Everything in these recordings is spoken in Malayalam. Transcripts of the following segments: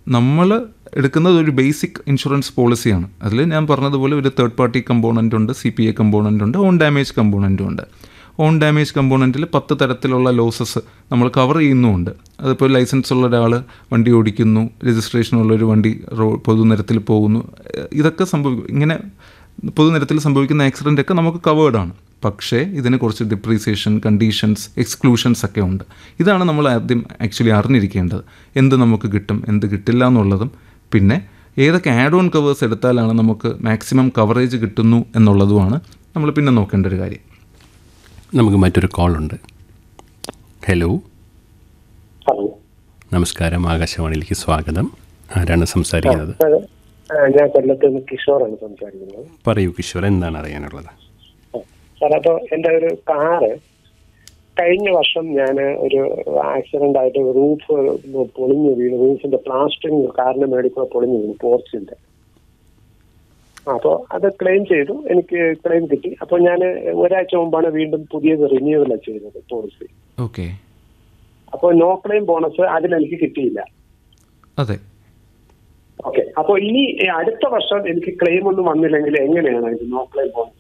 നമ്മൾ എടുക്കുന്നത് ഒരു ബേസിക് ഇൻഷുറൻസ് പോളിസിയാണ് അതിൽ ഞാൻ പറഞ്ഞതുപോലെ ഒരു തേർഡ് പാർട്ടി കമ്പോണൻ്റ് ഉണ്ട് സി പി എ കമ്പോണൻ്റ് ഉണ്ട് ഓൺ ഡാമേജ് കമ്പോണൻ്റും ഉണ്ട് ഓൺ ഡാമേജ് കമ്പോണൻറ്റിൽ പത്ത് തരത്തിലുള്ള ലോസസ് നമ്മൾ കവർ ചെയ്യുന്നുമുണ്ട് അതിപ്പോൾ ലൈസൻസ് ഉള്ള ഒരാൾ വണ്ടി ഓടിക്കുന്നു രജിസ്ട്രേഷൻ ഉള്ള ഒരു വണ്ടി റോ പൊതുനിരത്തിൽ പോകുന്നു ഏഹ് ഇതൊക്കെ സംഭവിക്കും ഇങ്ങനെ പൊതുനിരത്തിൽ സംഭവിക്കുന്ന ആക്സിഡൻ്റ് ഒക്കെ നമുക്ക് കവേർഡാണ് പക്ഷേ ഇതിനെ കുറച്ച് ഡിപ്രീസിയേഷൻ കണ്ടീഷൻസ് എക്സ്ക്ലൂഷൻസ് ഒക്കെ ഉണ്ട് ഇതാണ് നമ്മൾ ആദ്യം ആക്ച്വലി അറിഞ്ഞിരിക്കേണ്ടത് എന്ത് നമുക്ക് കിട്ടും എന്ത് കിട്ടില്ല എന്നുള്ളതും പിന്നെ ഏതൊക്കെ ആഡ് ഓൺ കവേഴ്സ് എടുത്താലാണ് നമുക്ക് മാക്സിമം കവറേജ് കിട്ടുന്നു എന്നുള്ളതുമാണ് നമ്മൾ പിന്നെ നോക്കേണ്ട ഒരു കാര്യം നമുക്ക് മറ്റൊരു കോളുണ്ട് ഹലോ ഹലോ നമസ്കാരം ആകാശവാണിയിലേക്ക് സ്വാഗതം ആരാണ് സംസാരിക്കുന്നത് സാർ ആ, ഞാൻ കൊല്ലത്ത് നിന്ന് കിഷോറാണ് സംസാരിക്കുന്നത് പറയൂ കിഷോർ എന്താണ് അറിയാനുള്ളത് ആ, സാർ അപ്പോൾ എൻ്റെ ഒരു കാറ് കഴിഞ്ഞ വർഷം ഞാൻ ഒരു ആക്സിഡന്റ് ആയിട്ട് റൂഫ് പൊളിഞ്ഞു വീണു റൂഫിന്റെ പ്ലാസ്റ്ററിങ് കാറിന്റെ മേളിൽ കൂടെ പൊളിഞ്ഞു വീണു പോർച്ചിന്റെ അപ്പോൾ അത് ക്ലെയിം ചെയ്തു എനിക്ക് ക്ലെയിം കിട്ടി അപ്പോൾ ഞാൻ ഒരാഴ്ച മുമ്പാണ് വീണ്ടും പുതിയത് റിന്യൂവൽ ചെയ്തത് പോളിസി ഓക്കെ അപ്പോൾ നോ ക്ലെയിം ബോണസ് അതിലെനിക്ക് കിട്ടിയില്ല അതെ ഓക്കെ അപ്പോൾ ഇനി അടുത്ത വർഷം എനിക്ക് ക്ലെയിം ഒന്നും വന്നില്ലെങ്കിൽ എങ്ങനെയാണ് ഇത് നോ ക്ലെയിം ബോണസ്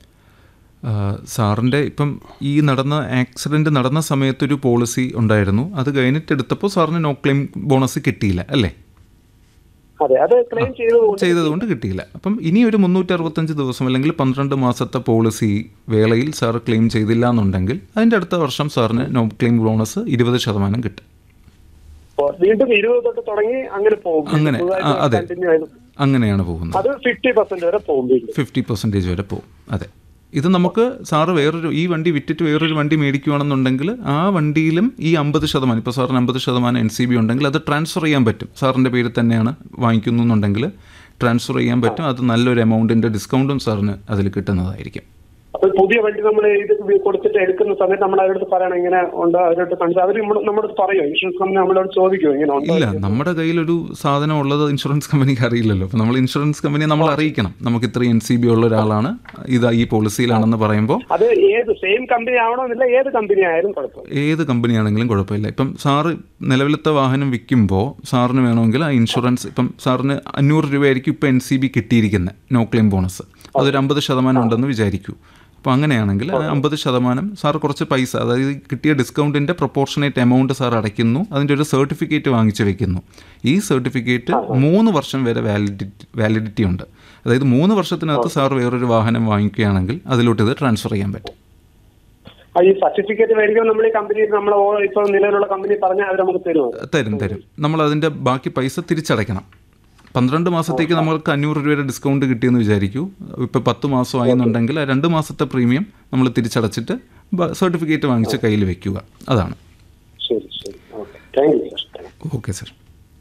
സാറിൻ്റെ ഇപ്പം ഈ നടന്ന ആക്സിഡൻറ്റ് നടന്ന സമയത്തൊരു പോളിസി ഉണ്ടായിരുന്നു അത് കഴിഞ്ഞിട്ട് എടുത്തപ്പോൾ സാറിന് നോ ക്ലെയിം ബോണസ് കിട്ടിയില്ല അല്ലേ അതെ അത് ക്ലെയിം ചെയ്തതുകൊണ്ട് ചെയ്തതുകൊണ്ട് കിട്ടിയില്ല അപ്പം ഇനി ഒരു മുന്നൂറ്റി അറുപത്തഞ്ച് ദിവസം അല്ലെങ്കിൽ പന്ത്രണ്ട് മാസത്തെ പോളിസി വേളയിൽ സാർ ക്ലെയിം ചെയ്തില്ല എന്നുണ്ടെങ്കിൽ അതിൻ്റെ അടുത്ത വർഷം സാറിന് നോ ക്ലെയിം ബോണസ് ഇരുപത് ശതമാനം കിട്ടും അപ്പോൾ വീണ്ടും ഇരുപത് തൊട്ട് തുടങ്ങി അങ്ങനെ പോകും അങ്ങനെ, ആ, അതെ. കണ്ടിന്യൂ ആയത് അങ്ങനെയാണ് പോകുന്നത് അത് ഫിഫ്റ്റി പെർസെന്റ് വരെ പോകും വീണ്ടും ഫിഫ്റ്റി പെർസെൻറ്റേജ് വരെ പോകും അതെ ഇത് നമുക്ക് സാറ് വേറൊരു ഈ വണ്ടി വിറ്റിട്ട് വേറൊരു വണ്ടി മേടിക്കുകയാണെന്നുണ്ടെങ്കിൽ ആ വണ്ടിയിലും ഈ അമ്പത് ശതമാനം ഇപ്പോൾ സാറിന് അമ്പത് ശതമാനം എൻ സി ബി ഉണ്ടെങ്കിൽ അത് ട്രാൻസ്ഫർ ചെയ്യാൻ പറ്റും സാറിൻ്റെ പേരിൽ തന്നെയാണ് വാങ്ങിക്കുന്നു എന്നുണ്ടെങ്കിൽ ട്രാൻസ്ഫർ ചെയ്യാൻ പറ്റും അത് നല്ലൊരു എമൗണ്ടിൻ്റെ ഡിസ്കൗണ്ടും സാറിന് അതിൽ കിട്ടുന്നതായിരിക്കും അപ്പോൾ പുതിയ വണ്ടി നമ്മൾ ഇത് കൊടുത്തിട്ട് എടുക്കുന്ന സമയത്ത് നമ്മൾ അവരോട് പറയണം ഇങ്ങനെ ഉണ്ടോ അവരോട് കാണിച്ചു അവർ നമ്മളോട് പറയോ ഇൻഷുറൻസ് കമ്പനി നമ്മളോട് ചോദിക്കുമോ ഇങ്ങനെ ഉണ്ടോ ഇല്ല നമ്മുടെ കയ്യിലൊരു സാധനം ഉള്ളത് ഇൻഷുറൻസ് കമ്പനിക്ക് അറിയില്ലല്ലോ അപ്പോൾ നമ്മൾ ഇൻഷുറൻസ് കമ്പനിയെ നമ്മൾ അറിയിക്കണം നമുക്ക് ഇത്രയും എൻ സി ബി ഉള്ള ഒരാളാണ് ഇത് ഈ പോളിസിയിലാണെന്ന് പറയുമ്പോൾ അത് ഏത് സെയിം കമ്പനി ആവണമെന്നില്ല ഏത് കമ്പനി ആയാലും കുഴപ്പമില്ല ഏത് കമ്പനിയാണെങ്കിലും കുഴപ്പമില്ല ഇപ്പം സാറ് നിലവിലത്തെ വാഹനം വിൽക്കുമ്പോൾ സാറിന് വേണമെങ്കിൽ ആ ഇൻഷുറൻസ് ഇപ്പം സാറിന് അഞ്ഞൂറ് രൂപയായിരിക്കും ഇപ്പം എൻ സി ബി കിട്ടിയിരിക്കുന്നത് നോ ക്ലെയിം ബോണസ് അതൊരു അമ്പത് ശതമാനം ഉണ്ടെന്ന് വിചാരിക്കൂ അപ്പോൾ അങ്ങനെയാണെങ്കിൽ ആ അമ്പത് ശതമാനം സാർ കുറച്ച് പൈസ അതായത് കിട്ടിയ ഡിസ്കൗണ്ടിൻ്റെ പ്രൊപ്പോർഷനേറ്റ് എമൗണ്ട് സാർ അടയ്ക്കുന്നു അതിൻ്റെ ഒരു സർട്ടിഫിക്കറ്റ് വാങ്ങിച്ച് വെക്കുന്നു ഈ സർട്ടിഫിക്കറ്റ് മൂന്ന് വർഷം വരെ വാലിഡിറ്റി വാലിഡിറ്റി ഉണ്ട് അതായത് മൂന്ന് വർഷത്തിനകത്ത് സാർ വേറൊരു വാഹനം വാങ്ങിക്കുകയാണെങ്കിൽ അതിലോട്ട് ഇത് ട്രാൻസ്ഫർ ചെയ്യാൻ പറ്റും ആ, ഈ സർട്ടിഫിക്കറ്റ് മേടിക്കാൻ നമ്മൾ ഈ കമ്പനി നമ്മൾ ഇപ്പൊ നിലവിലുള്ള കമ്പനി പറഞ്ഞാൽ അവർ നമുക്ക് തരുമോ തരും തരും നമ്മൾ അതിൻ്റെ ബാക്കി പൈസ തിരിച്ചടയ്ക്കണം പന്ത്രണ്ട് മാസത്തേക്ക് നമ്മൾക്ക് അഞ്ഞൂറ് രൂപയുടെ ഡിസ്കൗണ്ട് കിട്ടിയെന്ന് വിചാരിക്കൂ ഇപ്പോൾ പത്ത് മാസമായി എന്നുണ്ടെങ്കിൽ ആ രണ്ട് മാസത്തെ പ്രീമിയം നമ്മൾ തിരിച്ചടച്ചിട്ട് സർട്ടിഫിക്കറ്റ് വാങ്ങിച്ച് കയ്യിൽ വെക്കുക അതാണ് ശരി ശരി okay thank you sir thank you okay sir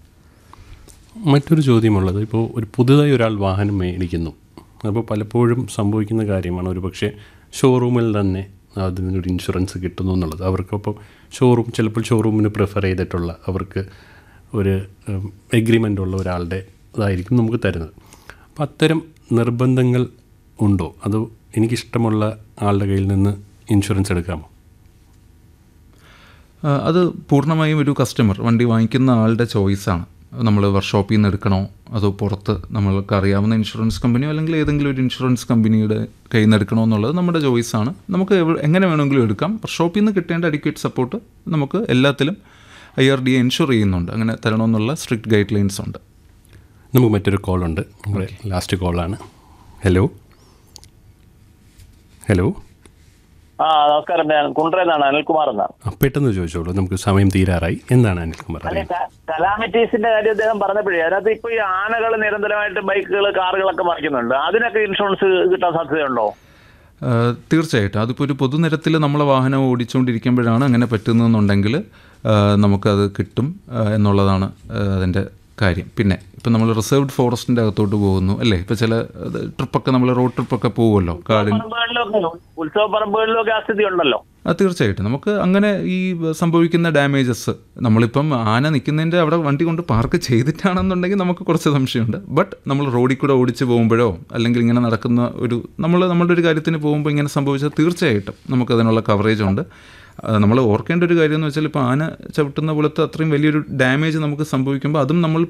മറ്റൊരു ചോദ്യമുള്ളത് ഇപ്പോൾ ഒരു പുതുതായി ഒരാൾ വാഹനം മേടിക്കുന്നു അപ്പോൾ പലപ്പോഴും സംഭവിക്കുന്ന കാര്യമാണ് ഒരു പക്ഷേ ഷോറൂമിൽ തന്നെ അതിനൊരു ഇൻഷുറൻസ് കിട്ടുന്നു എന്നുള്ളത് അവർക്കപ്പോൾ ഷോറൂം ചിലപ്പോൾ ഷോറൂമിന് പ്രിഫർ ചെയ്തിട്ടുള്ള അവർക്ക് ഒരു എഗ്രിമെൻ്റ് ഉള്ള ഒരാളുടെ ഇതായിരിക്കും നമുക്ക് തരുന്നത് അപ്പോൾ അത്തരം നിർബന്ധങ്ങൾ ഉണ്ടോ അതോ എനിക്കിഷ്ടമുള്ള ആളുടെ കയ്യിൽ നിന്ന് ഇൻഷുറൻസ് എടുക്കാമോ ആ, അത് പൂർണ്ണമായും ഒരു കസ്റ്റമർ വണ്ടി വാങ്ങിക്കുന്ന ആളുടെ ചോയ്സാണ് നമ്മൾ വർക്ക്ഷോപ്പിൽ നിന്ന് എടുക്കണോ അതോ പുറത്ത് നമ്മൾക്ക് അറിയാവുന്ന ഇൻഷുറൻസ് കമ്പനിയോ അല്ലെങ്കിൽ ഏതെങ്കിലും ഒരു ഇൻഷുറൻസ് കമ്പനിയുടെ കയ്യിൽ നിന്ന് എടുക്കണോ എന്നുള്ളത് നമ്മുടെ ചോയ്സാണ് നമുക്ക് എവ- എങ്ങനെ വേണമെങ്കിലും എടുക്കാം വർക്ക്ഷോപ്പിൽ നിന്ന് കിട്ടേണ്ട അഡിക്വേറ്റ് സപ്പോർട്ട് നമുക്ക് എല്ലാത്തിലും I R D A insure ചെയ്യുന്നുണ്ട് അങ്ങനെ തരണമെന്നുള്ള സ്ട്രിക്റ്റ് ഗൈഡ് ലൈൻസ് ഉണ്ട് നമുക്ക് മറ്റൊരു കോളുണ്ട് നമ്മുടെ ലാസ്റ്റ് കോളാണ് ഹലോ ഹലോ ആ നമസ്കാരം ഞാൻ കുണ്ട്രന്നാണ് അനിൽകുമാർ എന്നാണ് ആ, പെട്ടെന്ന് ചോദിച്ചോളൂ നമുക്ക് സമയം തീരാറായി എന്താണ് അനിൽകുമാർ അല്ലെ അറിയാൻ കലാമിറ്റീസിന്റെ കാര്യം അദ്ദേഹം പറഞ്ഞപ്പോഴേ അതിനകത്ത് ഇപ്പൊ ഈ ആനകൾ നിരന്തരമായിട്ട് ബൈക്കുകൾ കാറുകളൊക്കെ മറിക്കുന്നുണ്ട് അതിനൊക്കെ ഇൻഷുറൻസ് കിട്ടാൻ സാധ്യതയുണ്ടോ ആ, തീർച്ചയായിട്ടും അതിപ്പോൾ ഒരു പൊതുനിരത്തിൽ നമ്മളെ വാഹനം ഓടിച്ചുകൊണ്ടിരിക്കുമ്പോഴാണ് അങ്ങനെ പറ്റുന്നതെന്നുണ്ടെങ്കിൽ ആ, നമുക്കത് കിട്ടും ആ, എന്നുള്ളതാണ് ആ, അതിൻ്റെ കാര്യം പിന്നെ ഇപ്പം നമ്മൾ റിസർവ്ഡ് ഫോറസ്റ്റിൻ്റെ അകത്തോട്ട് പോകുന്നു അല്ലേ ഇപ്പോൾ ചില അത് ട്രിപ്പൊക്കെ നമ്മൾ റോഡ് ട്രിപ്പൊക്കെ പോകുമല്ലോ കാടിൻ പറമ്പുകളിലൊക്കെ ഉത്സവ പറമ്പുകളിലൊക്കെ ആ സ്ഥിതി ഉണ്ടല്ലോ ആ തീർച്ചയായിട്ടും നമുക്ക് അങ്ങനെ ഈ സംഭവിക്കുന്ന ഡാമേജസ് നമ്മളിപ്പം ആന നിൽക്കുന്നതിൻ്റെ അവിടെ വണ്ടി കൊണ്ട് പാർക്ക് ചെയ്തിട്ടാണെന്നുണ്ടെങ്കിൽ നമുക്ക് കുറച്ച് സംശയമുണ്ട് ബട്ട് നമ്മൾ റോഡിൽ കൂടെ ഓടിച്ച് പോകുമ്പോഴോ അല്ലെങ്കിൽ ഇങ്ങനെ നടക്കുന്ന ഒരു നമ്മൾ നമ്മളുടെ ഒരു കാര്യത്തിന് പോകുമ്പോൾ ഇങ്ങനെ സംഭവിച്ചാൽ തീർച്ചയായിട്ടും നമുക്കതിനുള്ള കവറേജ് ഉണ്ട് നമ്മൾ ഓർക്കേണ്ട ഒരു കാര്യം എന്ന് വെച്ചാൽ ഇപ്പോൾ ആന ചവിട്ടുന്ന പോലത്തെ അത്രയും വലിയൊരു ഡാമേജ് നമുക്ക് സംഭവിക്കുമ്പോൾ അതും നമ്മൾ